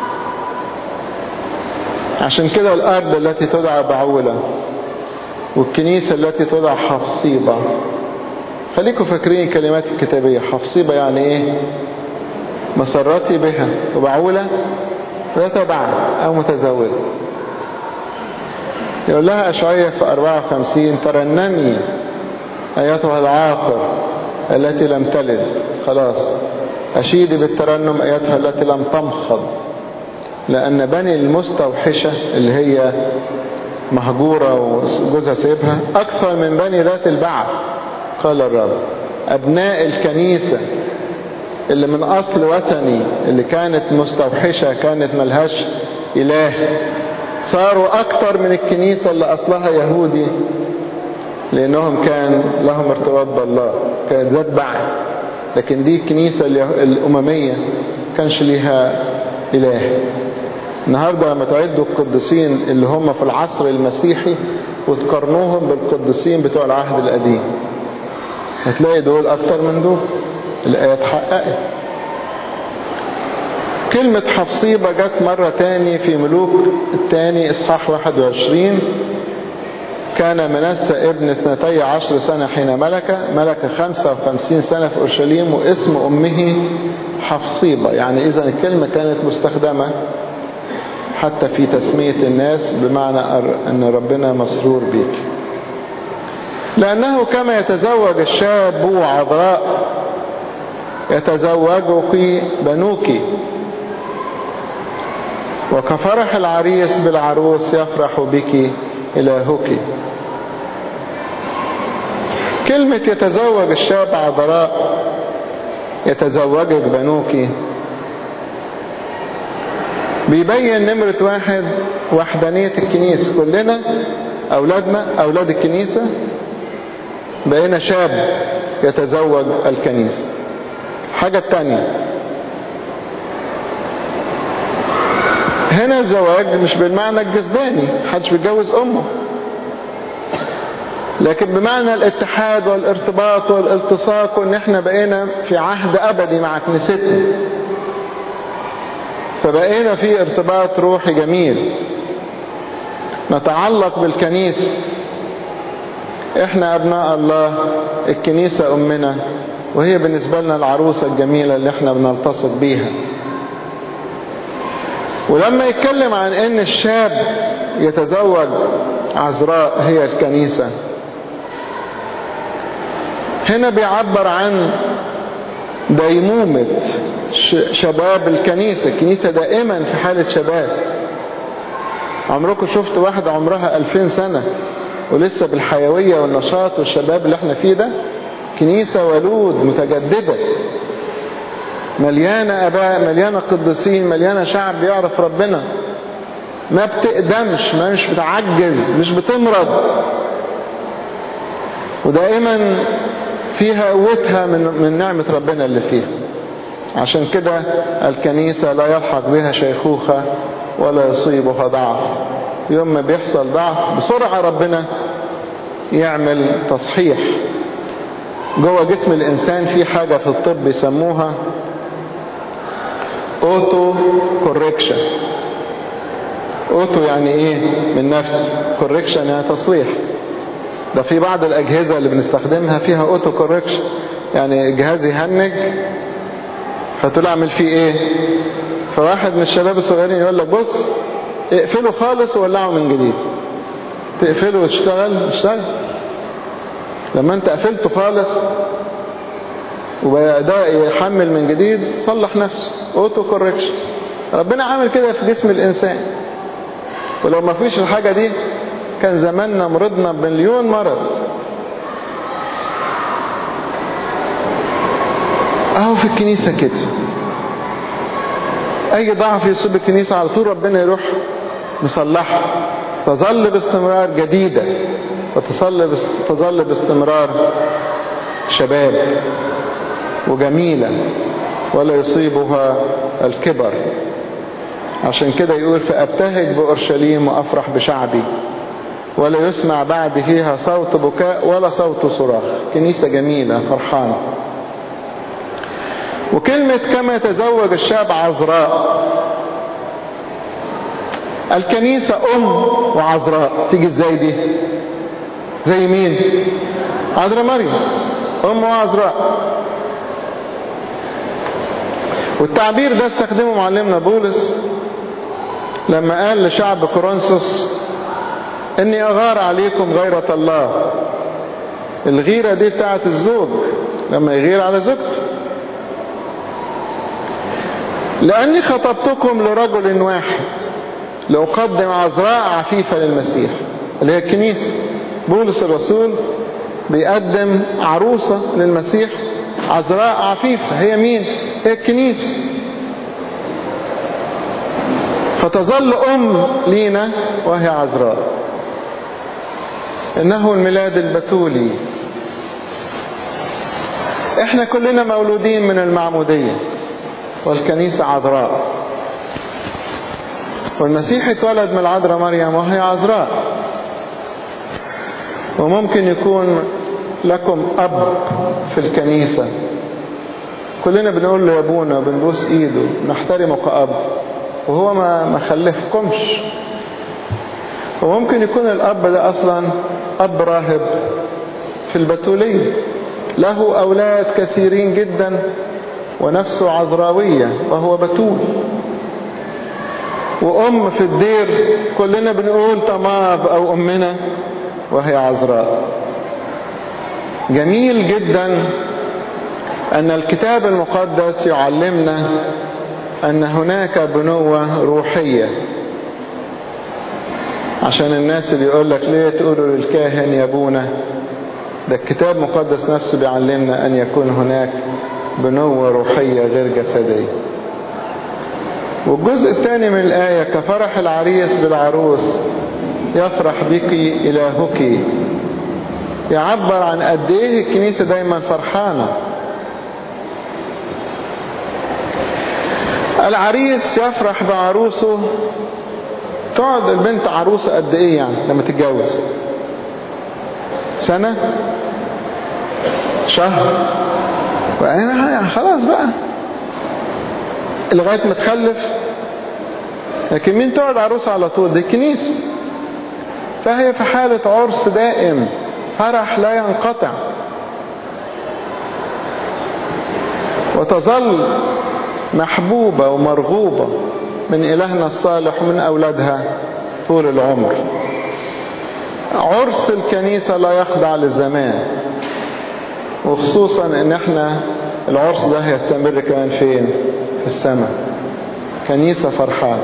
عشان كده الأرض التي تدعى بعولة والكنيسة التي تدعى حفصيبة خليكم فاكرين الكلمات الكتابية حفصيبة يعني ايه مسرتي بها وبعولة ذات بعد أو متزوجة يقول لها أشعية في 54 ترنمي أيتها العاقر التي لم تلد خلاص أشيدي بالترنم أيتها التي لم تمخض لأن بني المستوحشة اللي هي مهجورة وجوزها سيبها أكثر من بني ذات البعث قال الرب أبناء الكنيسة اللي من أصل وثني اللي كانت مستوحشة كانت ملهاش إله صاروا أكثر من الكنيسة اللي أصلها يهودي لأنهم كان لهم ارتباط بالله كانت ذات بعث لكن دي الكنيسة الأممية كانش ليها إله النهاردة لما تعدوا القديسين اللي هم في العصر المسيحي وتقارنوهم بالقديسين بتوع العهد القديم هتلاقي دول أكتر من دول الآية اتحققت كلمة حفصيبة جت مرة تاني في ملوك التاني إصحاح 21 كان منسى ابن اثنتي عشر سنة حين ملك ملك خمسة وخمسين سنة في أورشليم واسم أمه حفصيبة يعني إذا الكلمة كانت مستخدمة حتى في تسمية الناس بمعنى أن ربنا مسرور بيك لأنه كما يتزوج الشاب عذراء يتزوجك بنوك وكفرح العريس بالعروس يفرح بك إلهك كلمة يتزوج الشاب عذراء يتزوجك بنوك بيبين نمرة واحد وحدانية الكنيسة كلنا أولادنا أولاد الكنيسة بقينا شاب يتزوج الكنيسة حاجة التانية هنا الزواج مش بالمعنى الجسداني محدش بيتجوز أمه لكن بمعنى الاتحاد والارتباط والالتصاق وان احنا بقينا في عهد ابدي مع كنيستنا فبقينا في ارتباط روحي جميل نتعلق بالكنيسة احنا ابناء الله الكنيسة امنا وهي بالنسبة لنا العروسة الجميلة اللي احنا بنلتصق بيها ولما يتكلم عن ان الشاب يتزوج عذراء هي الكنيسة هنا بيعبر عن ديمومة شباب الكنيسة الكنيسة دائما في حالة شباب عمركم شفت واحدة عمرها ألفين سنة ولسه بالحيوية والنشاط والشباب اللي احنا فيه ده كنيسة ولود متجددة مليانة أباء مليانة قديسين مليانة شعب بيعرف ربنا ما بتقدمش ما مش بتعجز مش بتمرض ودائما فيها قوتها من, من نعمة ربنا اللي فيها عشان كده الكنيسة لا يلحق بها شيخوخة ولا يصيبها ضعف يوم ما بيحصل ضعف بسرعة ربنا يعمل تصحيح جوه جسم الإنسان في حاجة في الطب بيسموها اوتو كوريكشن اوتو يعني ايه من نفسه كوريكشن يعني تصليح ده في بعض الأجهزة اللي بنستخدمها فيها اوتو كوريكشن يعني الجهاز يهنج فتقول اعمل فيه ايه فواحد من الشباب الصغيرين يقول لك بص اقفله خالص وولعه من جديد تقفله وتشتغل اشتغل لما انت قفلته خالص وبدأ يحمل من جديد صلح نفسه اوتو كوركشن ربنا عامل كده في جسم الانسان ولو ما فيش الحاجة دي كان زماننا مرضنا بمليون مرض اهو في الكنيسة كده اي ضعف يصيب الكنيسة على طول ربنا يروح مصلحه تظل باستمرار جديدة وتظل تظل باستمرار شباب وجميلة ولا يصيبها الكبر عشان كده يقول فأبتهج بأورشليم وأفرح بشعبي ولا يسمع بعد فيها صوت بكاء ولا صوت صراخ كنيسة جميلة فرحانة وكلمة كما يتزوج الشاب عذراء الكنيسة أم وعذراء تيجي ازاي دي زي مين عذراء مريم أم وعذراء والتعبير ده استخدمه معلمنا بولس لما قال لشعب كورنثوس اني اغار عليكم غيرة الله الغيرة دي بتاعت الزوج لما يغير على زوجته لاني خطبتكم لرجل واحد لأقدم عذراء عفيفة للمسيح اللي هي الكنيسة بولس الرسول بيقدم عروسة للمسيح عذراء عفيفة هي مين هي الكنيسة فتظل أم لينا وهي عذراء إنه الميلاد البتولي احنا كلنا مولودين من المعمودية والكنيسة عذراء والمسيح اتولد من العذراء مريم وهي عذراء وممكن يكون لكم أب في الكنيسة كلنا بنقول له يا ابونا بنبوس ايده نحترمه كأب وهو ما ما خلفكمش وممكن يكون الأب ده أصلا أب راهب في البتولية له أولاد كثيرين جدا ونفسه عذراوية وهو بتول وأم في الدير كلنا بنقول طماف أو أمنا وهي عذراء جميل جدا أن الكتاب المقدس يعلمنا أن هناك بنوة روحية عشان الناس اللي يقول لك ليه تقولوا للكاهن يا ابونا ده الكتاب المقدس نفسه بيعلمنا أن يكون هناك بنوة روحية غير جسدية والجزء الثاني من الآية كفرح العريس بالعروس يفرح بك إلهك يعبر عن قد ايه الكنيسة دايما فرحانة العريس يفرح بعروسه تقعد البنت عروسة قد ايه يعني لما تتجوز سنة شهر يعني خلاص بقى لغاية ما تخلف لكن مين تقعد عروسة على طول دي الكنيسة فهي في حالة عرس دائم فرح لا ينقطع وتظل محبوبة ومرغوبة من إلهنا الصالح ومن أولادها طول العمر عرس الكنيسة لا يخضع للزمان وخصوصا ان احنا العرس ده هيستمر كمان فين في السماء كنيسة فرحان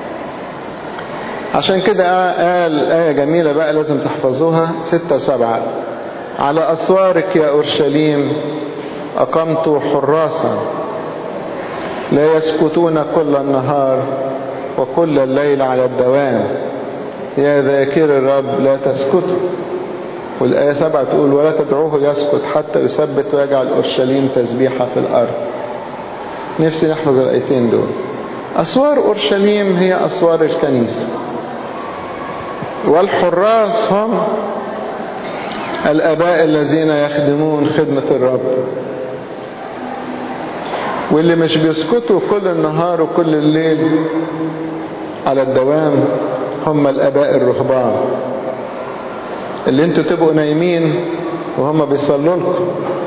عشان كده قال آية جميلة بقى لازم تحفظوها ستة وسبعة على أسوارك يا أورشليم أقمت حراسا لا يسكتون كل النهار وكل الليل على الدوام يا ذاكر الرب لا تسكتوا والآية سبعة تقول ولا تدعوه يسكت حتى يثبت ويجعل أورشليم تسبيحة في الأرض نفسي نحفظ الآيتين دول أسوار أورشليم هي أسوار الكنيسة والحراس هم الآباء الذين يخدمون خدمة الرب واللي مش بيسكتوا كل النهار وكل الليل على الدوام هم الآباء الرهبان اللي انتوا تبقوا نايمين وهم بيصلوا لكم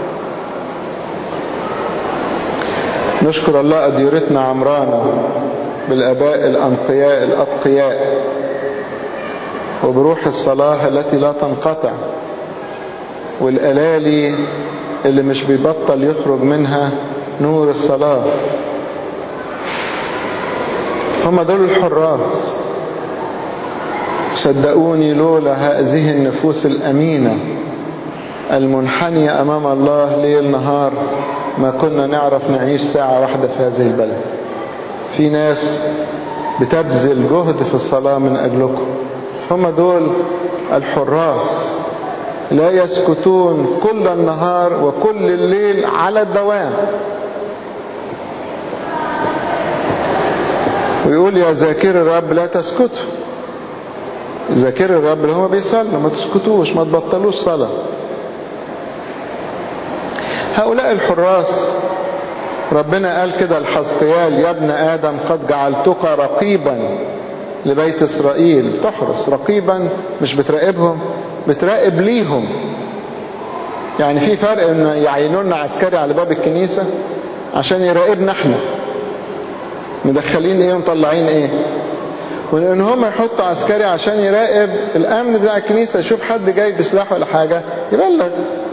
نشكر الله أديرتنا عمرانا بالآباء الأنقياء الأتقياء وبروح الصلاة التي لا تنقطع والألالي اللي مش بيبطل يخرج منها نور الصلاة هم دول الحراس صدقوني لولا هذه النفوس الأمينة المنحنية أمام الله ليل نهار ما كنا نعرف نعيش ساعة واحدة في هذه البلد في ناس بتبذل جهد في الصلاة من أجلكم هم دول الحراس لا يسكتون كل النهار وكل الليل على الدوام ويقول يا ذاكر الرب لا تسكتوا ذاكر الرب اللي هم بيصلوا ما تسكتوش ما تبطلوش صلاة هؤلاء الحراس ربنا قال كده لحزقيال يا ابن آدم قد جعلتك رقيبا لبيت إسرائيل تحرس رقيبا مش بتراقبهم بتراقب ليهم يعني في فرق ان يعينوا لنا عسكري على باب الكنيسة عشان يراقبنا احنا مدخلين ايه ومطلعين ايه وان هم يحطوا عسكري عشان يراقب الامن بتاع الكنيسة يشوف حد جاي بسلاح ولا حاجة يبلغ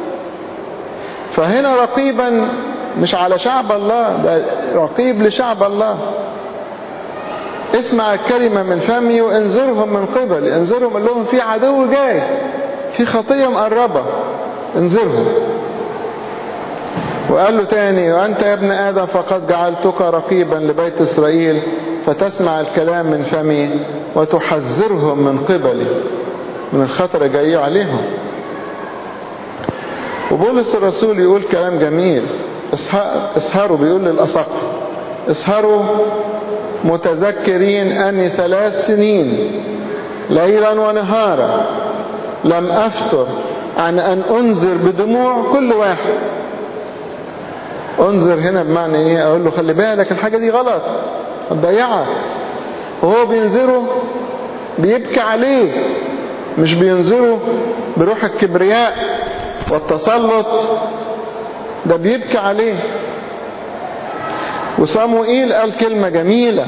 فهنا رقيبا مش على شعب الله ده رقيب لشعب الله اسمع الكلمة من فمي وانذرهم من قبل انذرهم قال لهم في عدو جاي في خطية مقربة انذرهم وقال له تاني وأنت يا ابن آدم فقد جعلتك رقيبا لبيت إسرائيل فتسمع الكلام من فمي وتحذرهم من قبلي من الخطر الجاي عليهم وبولس الرسول يقول كلام جميل اسهروا بيقول للأسقف اسهروا متذكرين أني ثلاث سنين ليلا ونهارا لم أفتر عن أن أنذر بدموع كل واحد أنذر هنا بمعنى إيه أقول له خلي بالك الحاجة دي غلط هتضيعها وهو بينذره بيبكي عليه مش بينذره بروح الكبرياء والتسلط ده بيبكي عليه وصاموئيل قال كلمة جميلة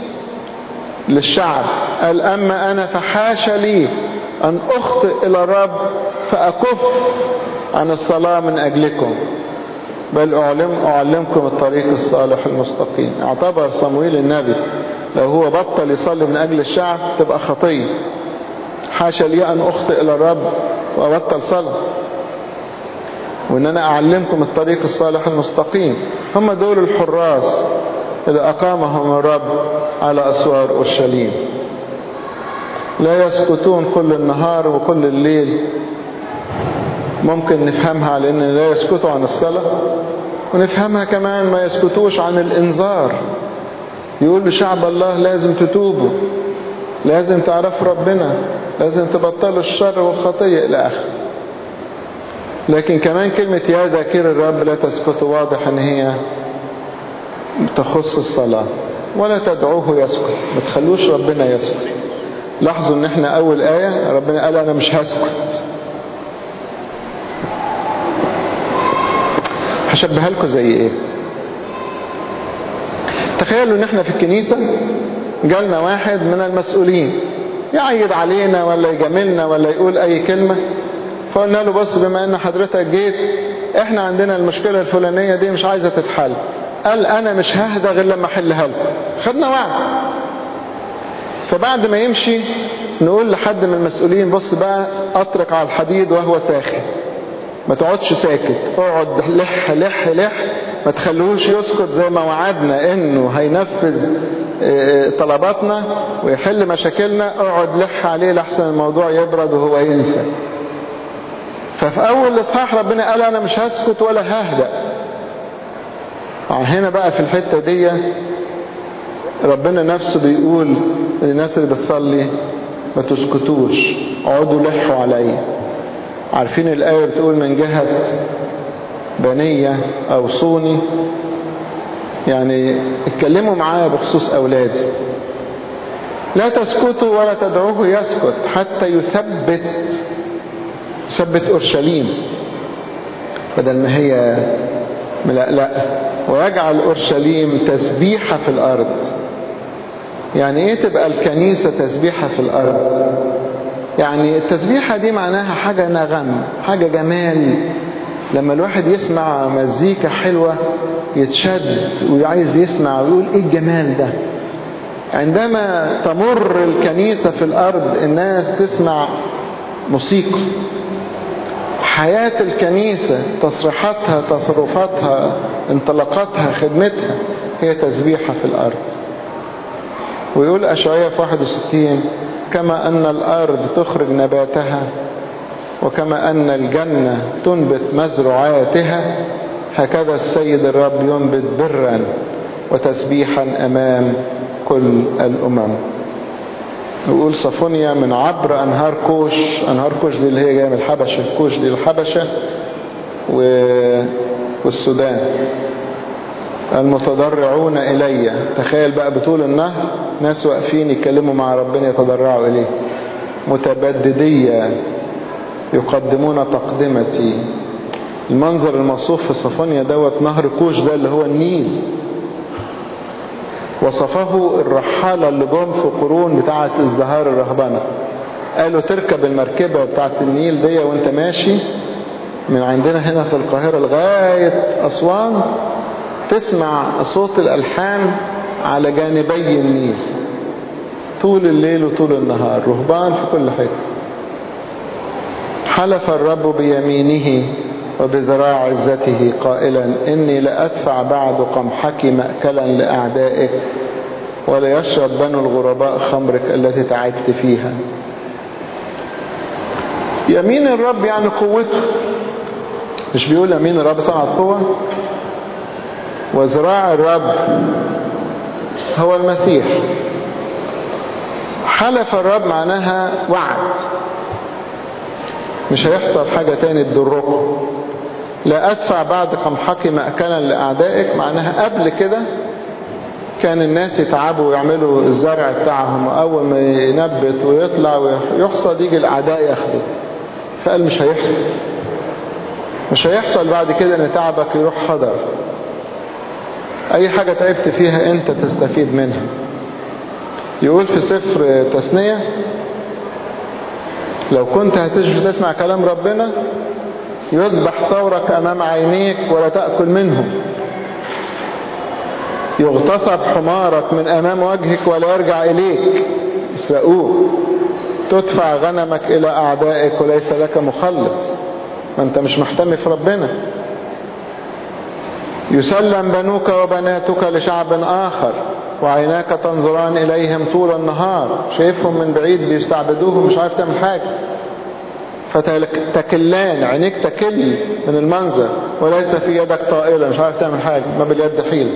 للشعب قال أما أنا فحاش لي أن أخطئ إلى الرب فأكف عن الصلاة من أجلكم بل أعلم أعلمكم الطريق الصالح المستقيم اعتبر صمويل النبي لو هو بطل يصلي من أجل الشعب تبقى خطية حاشا لي أن أخطئ إلى الرب وأبطل صلاة وإن أنا أعلمكم الطريق الصالح المستقيم هم دول الحراس اللي أقامهم الرب على أسوار أورشليم لا يسكتون كل النهار وكل الليل ممكن نفهمها على ان لا يسكتوا عن الصلاة ونفهمها كمان ما يسكتوش عن الانذار يقول لشعب الله لازم تتوبوا لازم تعرفوا ربنا لازم تبطلوا الشر والخطية الى اخره لكن كمان كلمة يا ذاكر الرب لا تسكتوا واضح ان هي تخص الصلاة ولا تدعوه يسكت ما تخلوش ربنا يسكت لاحظوا ان احنا اول آية ربنا قال انا مش هسكت هشبهها لكم زي ايه تخيلوا ان احنا في الكنيسة جالنا واحد من المسؤولين يعيد علينا ولا يجاملنا ولا يقول اي كلمة فقلنا له بص بما ان حضرتك جيت احنا عندنا المشكلة الفلانية دي مش عايزة تتحل قال انا مش ههدى غير لما احلها لكم خدنا وعد فبعد ما يمشي نقول لحد من المسؤولين بص بقى اطرق على الحديد وهو ساخن ما تقعدش ساكت اقعد لح لح لح ما تخلوش يسكت زي ما وعدنا انه هينفذ طلباتنا ويحل مشاكلنا اقعد لح عليه لحسن الموضوع يبرد وهو ينسى ففي اول الاصحاح ربنا قال انا مش هسكت ولا ههدأ هنا بقى في الحتة دي ربنا نفسه بيقول للناس اللي بتصلي ما تسكتوش اقعدوا لحوا عليا عارفين الآية بتقول من جهة بنية أو صوني يعني اتكلموا معايا بخصوص أولادي لا تسكتوا ولا تدعوه يسكت حتى يثبت يثبت أورشليم بدل ما هي ملألأة ويجعل أورشليم تسبيحة في الأرض يعني ايه تبقى الكنيسة تسبيحة في الأرض يعني التسبيحة دي معناها حاجة نغم حاجة جمال لما الواحد يسمع مزيكا حلوة يتشد وعايز يسمع ويقول ايه الجمال ده عندما تمر الكنيسة في الأرض الناس تسمع موسيقى حياة الكنيسة تصريحاتها تصرفاتها انطلاقاتها خدمتها هي تسبيحة في الأرض ويقول أشعياء في 61 كما أن الأرض تخرج نباتها وكما أن الجنة تنبت مزروعاتها هكذا السيد الرب ينبت برا وتسبيحا أمام كل الأمم يقول صفونيا من عبر أنهار كوش أنهار كوش دي اللي هي جاية من الحبشة كوش دي الحبشة و... والسودان المتضرعون إلي تخيل بقى بطول النهر ناس واقفين يتكلموا مع ربنا يتضرعوا إليه متبددية يقدمون تقدمتي المنظر الموصوف في صفانيا دوت نهر كوش ده اللي هو النيل وصفه الرحالة اللي جم في قرون بتاعة ازدهار الرهبنة قالوا تركب المركبة بتاعة النيل دي وانت ماشي من عندنا هنا في القاهرة لغاية أسوان تسمع صوت الألحان على جانبي النيل طول الليل وطول النهار رهبان في كل حته حلف الرب بيمينه وبذراع عزته قائلا إني لأدفع بعد قمحك مأكلا لأعدائك وليشرب بنو الغرباء خمرك التي تعبت فيها يمين الرب يعني قوته مش بيقول يمين الرب صنعت قوة وذراع الرب هو المسيح حلف الرب معناها وعد مش هيحصل حاجة تاني تضركم لا أدفع بعد قمحك مأكلا لأعدائك معناها قبل كده كان الناس يتعبوا ويعملوا الزرع بتاعهم وأول ما ينبت ويطلع ويحصد يجي الأعداء ياخدوا فقال مش هيحصل مش هيحصل بعد كده ان تعبك يروح حضر اي حاجة تعبت فيها انت تستفيد منها يقول في سفر تثنية لو كنت هتشبه تسمع كلام ربنا يذبح ثورك امام عينيك ولا تأكل منه يغتصب حمارك من امام وجهك ولا يرجع اليك يسرقوه تدفع غنمك الى اعدائك وليس لك مخلص ما انت مش محتمي في ربنا يسلم بنوك وبناتك لشعب آخر وعيناك تنظران إليهم طول النهار شايفهم من بعيد بيستعبدوهم مش عارف تعمل حاجة فتكلان عينيك تكل من المنظر وليس في يدك طائلة مش عارف تعمل حاجة ما باليد حيلة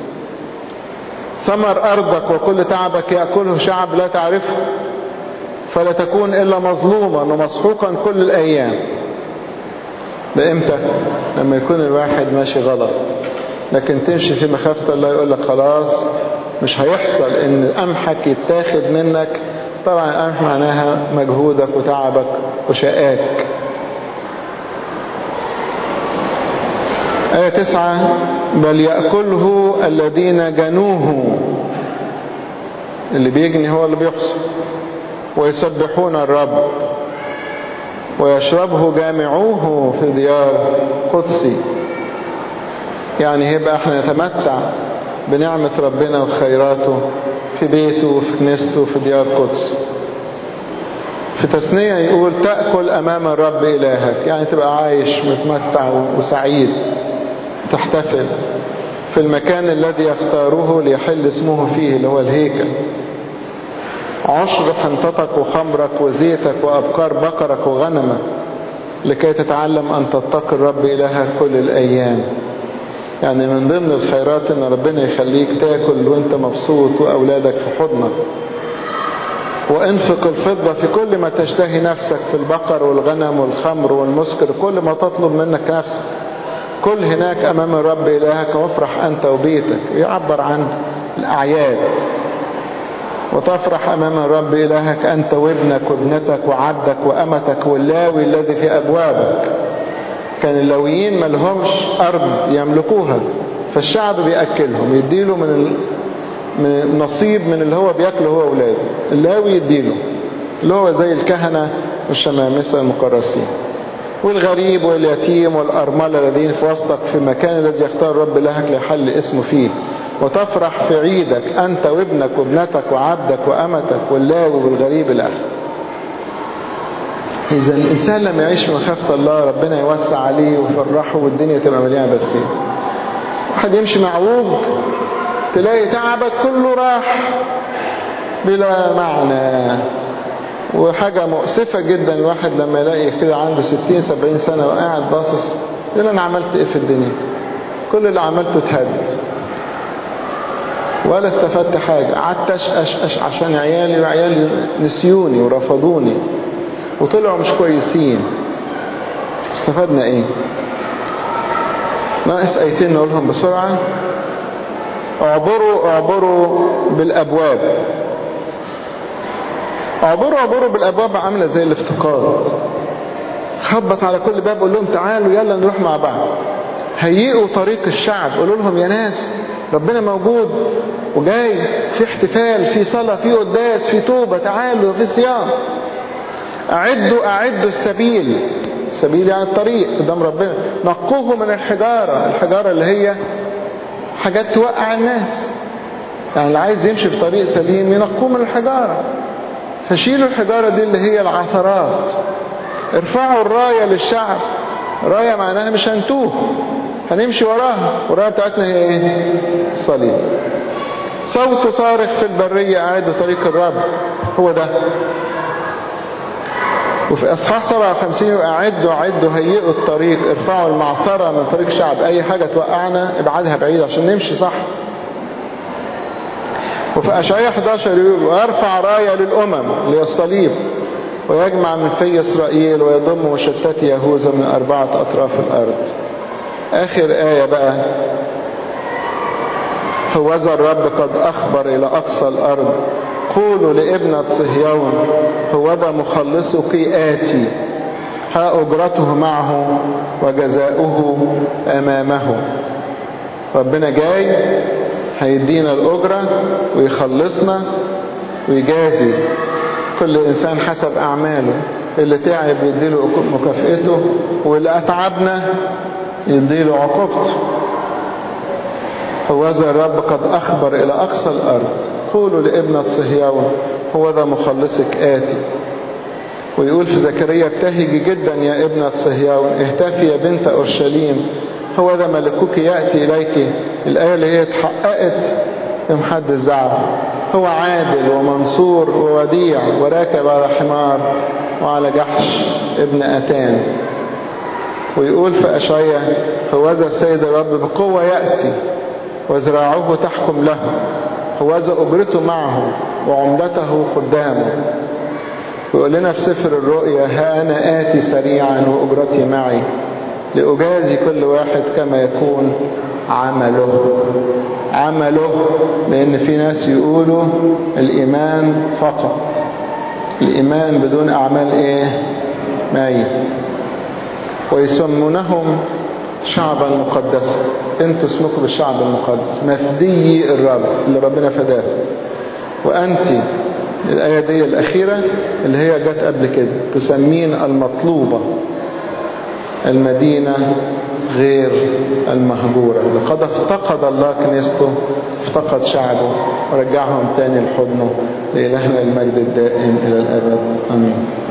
ثمر أرضك وكل تعبك يأكله شعب لا تعرفه فلا تكون إلا مظلوما ومسحوقا كل الأيام ده امتى لما يكون الواحد ماشي غلط لكن تمشي في مخافة الله يقول لك خلاص مش هيحصل ان قمحك يتاخد منك طبعا القمح معناها مجهودك وتعبك وشقاك آية تسعة بل يأكله الذين جنوه اللي بيجني هو اللي بيحصل ويسبحون الرب ويشربه جامعوه في ديار قدسي يعني يبقى احنا نتمتع بنعمة ربنا وخيراته في بيته وفي كنيسته وفي ديار قدس في تثنية يقول تأكل أمام الرب إلهك يعني تبقى عايش متمتع وسعيد تحتفل في المكان الذي يختاره ليحل اسمه فيه اللي هو الهيكل عشر حنطتك وخمرك وزيتك وأبكار بقرك وغنمك لكي تتعلم أن تتقي الرب إلهك كل الأيام يعني من ضمن الخيرات ان ربنا يخليك تاكل وانت مبسوط واولادك في حضنك وانفق الفضة في كل ما تشتهي نفسك في البقر والغنم والخمر والمسكر كل ما تطلب منك نفسك كل هناك امام الرب الهك وافرح انت وبيتك يعبر عن الاعياد وتفرح امام الرب الهك انت وابنك وابنتك وعبدك وامتك واللاوي الذي في ابوابك كان اللويين ملهمش أرض يملكوها فالشعب بيأكلهم يديله من ال... من نصيب من اللي هو بياكله هو ولاده اللاوي يديله اللي هو زي الكهنة والشمامسة المكرسين والغريب واليتيم والأرملة الذين في وسطك في المكان الذي يختار رب لهك ليحل اسمه فيه وتفرح في عيدك أنت وابنك وابنتك وعبدك وأمتك واللاوي والغريب الآخر إذا الإنسان لما يعيش في مخافة الله ربنا يوسع عليه ويفرحه والدنيا تبقى مليانة بالخير واحد يمشي معوج تلاقي تعبك كله راح بلا معنى وحاجة مؤسفة جدا الواحد لما يلاقي كده عنده ستين سبعين سنة وقاعد باصص يقول أنا عملت إيه في الدنيا كل اللي عملته اتهد ولا استفدت حاجة قعدت أشقش عشان عيالي وعيالي نسيوني ورفضوني وطلعوا مش كويسين استفدنا ايه ناقص ايتين نقولهم بسرعة اعبروا اعبروا بالابواب اعبروا اعبروا بالابواب عاملة زي الافتقاد خبط على كل باب قول لهم تعالوا يلا نروح مع بعض هيئوا طريق الشعب قولوا لهم يا ناس ربنا موجود وجاي في احتفال في صلاة في قداس في توبة تعالوا في صيام أعدوا أعدوا السبيل السبيل يعني الطريق قدام ربنا نقوه من الحجارة الحجارة اللي هي حاجات توقع الناس يعني اللي عايز يمشي في طريق سليم ينقوه من الحجارة فشيلوا الحجارة دي اللي هي العثرات ارفعوا الراية للشعب راية معناها مش هنتوه هنمشي وراها والراية بتاعتنا هي ايه الصليب صوت صارخ في البرية أعدوا طريق الرب هو ده وفي اصحاح 57 اعدوا اعدوا هيئوا الطريق ارفعوا المعثره من طريق الشعب اي حاجه توقعنا ابعدها بعيد عشان نمشي صح وفي اشعياء 11 يقول ويرفع رايه للامم اللي الصليب ويجمع من في اسرائيل ويضم مشتت يهوذا من اربعه اطراف الارض اخر ايه بقى هوذا الرب قد اخبر الى اقصى الارض قولوا لابنة صهيون هو ذا مخلصك آتي ها أجرته معه وجزاؤه أمامه ربنا جاي هيدينا الأجرة ويخلصنا ويجازي كل إنسان حسب أعماله اللي تعب يديله مكافئته واللي أتعبنا يديله عقوبته هوذا الرب قد أخبر إلى أقصى الأرض قولوا لابنة صهيون هو ذا مخلصك آتي ويقول في زكريا ابتهجي جدا يا ابنة صهيون اهتفي يا بنت أورشليم هو ذا ملكوك يأتي إليك الآية اللي هي اتحققت يوم حد الزعب هو عادل ومنصور ووديع وراكب على حمار وعلى جحش ابن أتان ويقول في أشعية هوذا السيد الرب بقوة يأتي وذراعه تحكم له هوذا أجرته معه وعمدته قدامه ويقول لنا في سفر الرؤيا ها أنا آتي سريعا وأجرتي معي لأجازي كل واحد كما يكون عمله عمله لأن في ناس يقولوا الإيمان فقط الإيمان بدون أعمال إيه ميت ويسمونهم شعبا مقدسا انتوا اسمكم بالشعب المقدس مفدي الرب اللي ربنا فداه وأنت الآية دي الأخيرة اللي هي جت قبل كده تسمين المطلوبة المدينة غير المهجورة لقد افتقد الله كنيسته افتقد شعبه ورجعهم تاني لحضنه لإلهنا المجد الدائم إلى الأبد آمين